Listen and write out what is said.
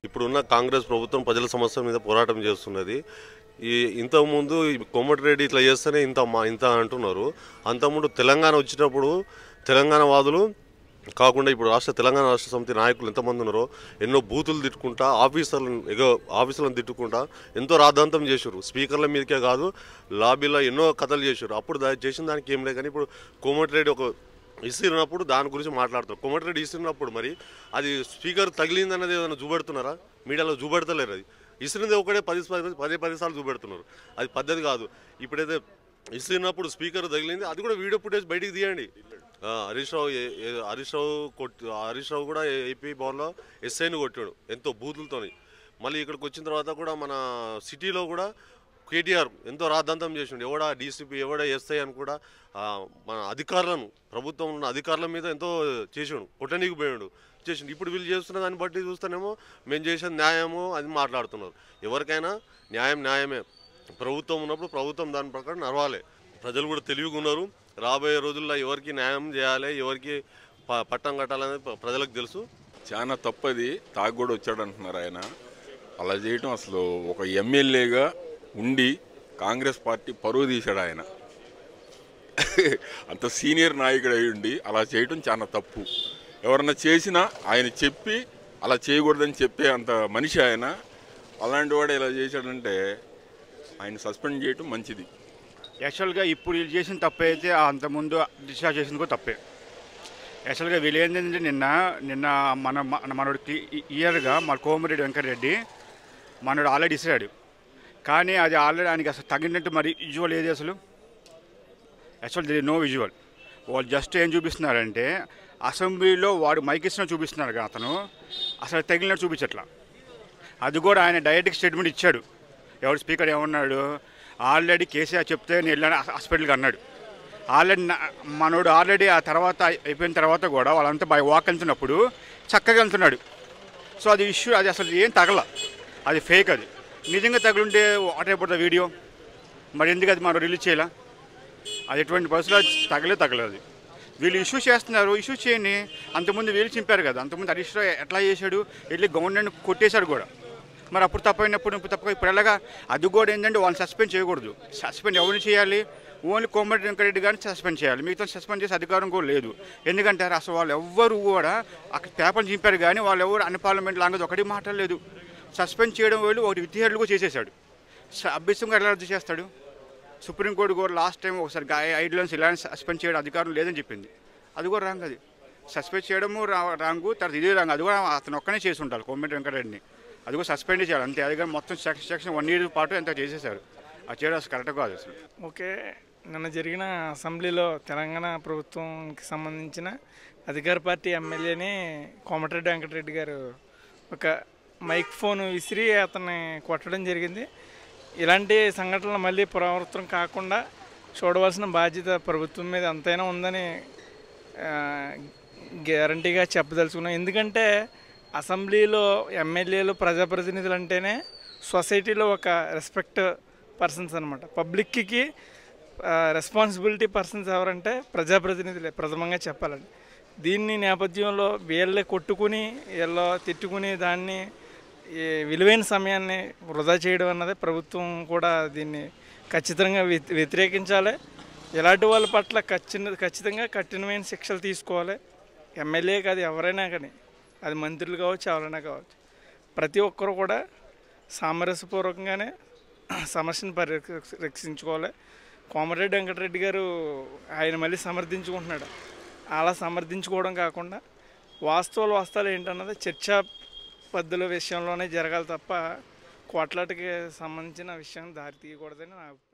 ఇప్పుడున్న కాంగ్రెస్ ప్రభుత్వం ప్రజల సమస్యల మీద పోరాటం చేస్తున్నది ఈ ఇంతకుముందు ఈ కోమటిరెడ్డి ఇట్లా చేస్తేనే ఇంత మా ఇంత అంటున్నారు అంతకుముందు తెలంగాణ వచ్చేటప్పుడు తెలంగాణ వాదులు కాకుండా ఇప్పుడు రాష్ట్ర తెలంగాణ రాష్ట్ర సమితి నాయకులు ఎంతమంది ఉన్నారో ఎన్నో బూతులు తిట్టుకుంటా ఆఫీసర్లను ఎగో ఆఫీసులను తిట్టుకుంటా ఎంతో రాద్ధాంతం చేశారు స్పీకర్ల మీదకే కాదు లాబీలో ఎన్నో కథలు చేశారు అప్పుడు దా- చేసిన దానికి ఏం లేదు కానీ ఇప్పుడు కోమటిరెడ్డి ఒక ఇసిరినప్పుడు దాని గురించి మాట్లాడతారు కోమటిరెడ్డి ఇసిరినప్పుడు మరి అది స్పీకర్ తగిలింది అనేది ఏదైనా చూపెడుతున్నారా మీడియాలో చూపెడతలేరు అది ఇసిరింది ఒకటే పది పది పదే పది సార్లు చూపెడుతున్నారు అది పద్ధతి కాదు ఇప్పుడైతే ఇసిరినప్పుడు స్పీకర్ తగిలింది అది కూడా వీడియో ఫుటేజ్ బయటికి తీయండి ఆ, హరీష్ రావు ఏ- ఏ- హరీష్ రావు కొట్టి హరీష్ రావు కూడా ఏపీ భవన్లో ఎస్ఐని కొట్టాడు ఎంతో బూతులతోని మళ్ళీ ఇక్కడికి వచ్చిన తర్వాత కూడా మన సిటీలో కూడా కేటీఆర్ ఎంతో రాద్ధాంతం చేసిండు ఎవడ డీసీపీ ఎవడ ఎస్ఐ అని కూడా ఆ, మన అధికారులను ప్రభుత్వం ఉన్న అధికారుల మీద ఎంతో చేసిండు కొట్టనీకి పోయాడు చేసిండు ఇప్పుడు వీళ్ళు చేస్తున్న దాన్ని బట్టి చూస్తేనేమో మేము చేసిన న్యాయము అది మాట్లాడుతున్నారు ఎవరికైనా న్యాయం న్యాయమే ప్రభుత్వం ఉన్నప్పుడు ప్రభుత్వం దాని ప్రకారం నడవాలి ప్రజలు కూడా తెలివిగా ఉన్నారు రాబోయే రోజుల్లో ఎవరికి న్యాయం చేయాలి ఎవరికి ప- పట్టం కట్టాలనేది ప్ర- ప్రజలకు తెలుసు చాలా తప్పది తాగు కూడా వచ్చాడు అంటున్నారు ఆయన అలా చేయటం అసలు ఒక ఎమ్మెల్యేగా ఉండి కాంగ్రెస్ పార్టీ పరువు తీశాడు ఆయన అంత సీనియర్ నాయకుడు అయి ఉండి అలా చేయటం చాలా తప్పు ఎవరన్నా చేసినా ఆయన చెప్పి అలా చేయకూడదని చెప్పే అంత మనిషి ఆయన అలాంటి వాడు ఇలా చేశాడంటే ఆయన సస్పెండ్ చేయటం మంచిది యాక్చువల్గా ఇప్పుడు వీళ్ళు చేసిన తప్పే అయితే అంతకుముందు డిశ్చార్జ్ చేసింది కూడా తప్పే యాక్చువల్గా వీళ్ళు ఏంటంటే నిన్న నిన్న మన మన మనోడికి ఇయర్గా మన కోమరెడ్డి వెంకటరెడ్డి మనోడు ఆల్రెడీ ఇసిరాడు కానీ అది ఆల్రెడీ ఆయనకి అసలు తగినట్టు మరి విజువల్ ఏది అసలు యాక్చువల్ ది నో విజువల్ వాళ్ళు జస్ట్ ఏం చూపిస్తున్నారంటే అసెంబ్లీలో వాడు మైక్ ఇస్తున్న చూపిస్తున్నారు కదా అతను అసలు తగిలినట్టు చూపించట్లా అది కూడా ఆయన డైరెక్ట్ స్టేట్మెంట్ ఇచ్చాడు ఎవరు స్పీకర్ ఏమన్నాడు ఆల్రెడీ కేసీఆర్ చెప్తే నేను వెళ్ళాను హాస్పిటల్కి అన్నాడు ఆల్రెడీ నా- మనోడు ఆల్రెడీ ఆ తర్వాత అయిపోయిన తర్వాత కూడా వాళ్ళంతా బై వాక్ వెళ్తున్నప్పుడు చక్కగా వెళ్తున్నాడు సో అది ఇష్యూ అది అసలు ఏం తగల అది ఫేక్ అది నిజంగా తగులుంటే వాట్ అయిపోతుంది వీడియో మరి ఎందుకు అది మనం రిలీజ్ చేయాల అది ఎటువంటి పరిస్థితుల్లో తగలే తగలదు వీళ్ళు ఇష్యూ చేస్తున్నారు ఇష్యూ చేయండి అంతకుముందు వీళ్ళు చింపారు కదా అంతకుముందు హరీష్ రావు ఎట్లా చేశాడు వెళ్ళి గవర్నమెంట్ కొట్టేశాడు కూడా మరి అప్పుడు తప్పైనప్పుడు ఇప్పుడు తప్ప ఇప్పుడు ఎలాగా అది కూడా ఏంటంటే వాళ్ళని సస్పెండ్ చేయకూడదు సస్పెండ్ ఎవరిని చేయాలి ఓన్లీ కోమటి వెంకరెడ్డి గారిని సస్పెండ్ చేయాలి మిగతా సస్పెండ్ చేసే అధికారం కూడా లేదు ఎందుకంటే అసలు వాళ్ళు ఎవ్వరు కూడా అక్కడ పేపర్లు చింపారు కానీ వాళ్ళు ఎవరు అన్ని పార్లమెంట్ లాంగ్వేజ్ ఒకటి మాట్లాడలేదు సస్పెండ్ చేయడం వాళ్ళు ఒకటి విద్యార్థులు కూడా చేసేసాడు స- అభ్యసంగా ఎలా రద్దు చేస్తాడు సుప్రీంకోర్టు కూడా లాస్ట్ టైం ఒకసారి ఐదు లైన్స్ ఇలా సస్పెండ్ చేయడం అధికారం లేదని చెప్పింది అది కూడా రాంగ్ అది సస్పెండ్ చేయడము రా- రాంగు తర్వాత ఇది రాంగ్ అది కూడా అతను ఒక్కనే చేసి ఉంటారు కోమటి వెంకటరెడ్డిని అది కూడా సస్పెండ్ చేయాలి అంతే అది కానీ మొత్తం సెక్షన్ సెక్షన్ వన్ ఇయర్ పాటు ఎంత చేసేసారు అది చేయడం అసలు కరెక్ట్ కాదు అసలు ఓకే నిన్న జరిగిన అసెంబ్లీలో తెలంగాణ ప్రభుత్వంకి సంబంధించిన అధికార పార్టీ ఎమ్మెల్యేని కోమటిరెడ్డి వెంకటరెడ్డి గారు ఒక మైక్ ఫోన్ విసిరి అతన్ని కొట్టడం జరిగింది ఇలాంటి సంఘటనలు మళ్ళీ పునరావృతం కాకుండా చూడవలసిన బాధ్యత ప్రభుత్వం మీద ఎంతైనా ఉందని గ్యారంటీగా చెప్పదలుచుకున్నాం ఎందుకంటే అసెంబ్లీలో ఎమ్మెల్యేలు ప్రజాప్రతినిధులు అంటేనే సొసైటీలో ఒక రెస్పెక్ట్ పర్సన్స్ అనమాట పబ్లిక్కి రెస్పాన్సిబిలిటీ పర్సన్స్ ఎవరంటే ప్రజాప్రతినిధులే ప్రథమంగా చెప్పాలండి దీన్ని నేపథ్యంలో వీళ్ళే కొట్టుకుని వీళ్ళు తిట్టుకుని దాన్ని ఈ విలువైన సమయాన్ని వృధా చేయడం అన్నది ప్రభుత్వం కూడా దీన్ని ఖచ్చితంగా వ్యతి- వ్యతిరేకించాలి ఇలాంటి వాళ్ళ పట్ల ఖచ్చిత ఖచ్చితంగా కఠినమైన శిక్షలు తీసుకోవాలి ఎమ్మెల్యే కాదు ఎవరైనా కానీ అది మంత్రులు కావచ్చు ఎవరైనా కావచ్చు ప్రతి ఒక్కరు కూడా సామరస్యపూర్వకంగానే సమస్యను పరిరక్షించుకోవాలి కోమరెడ్డి వెంకటరెడ్డి గారు ఆయన మళ్ళీ సమర్థించుకుంటున్నాడు అలా సమర్థించుకోవడం కాకుండా వాస్తవాలు వాస్తవాలు ఏంటన్నది చర్చా పద్ధతుల విషయంలోనే జరగాలి తప్ప కోట్లాటకి సంబంధించిన విషయం దారి తీయకూడదని నా అభిప్రాయం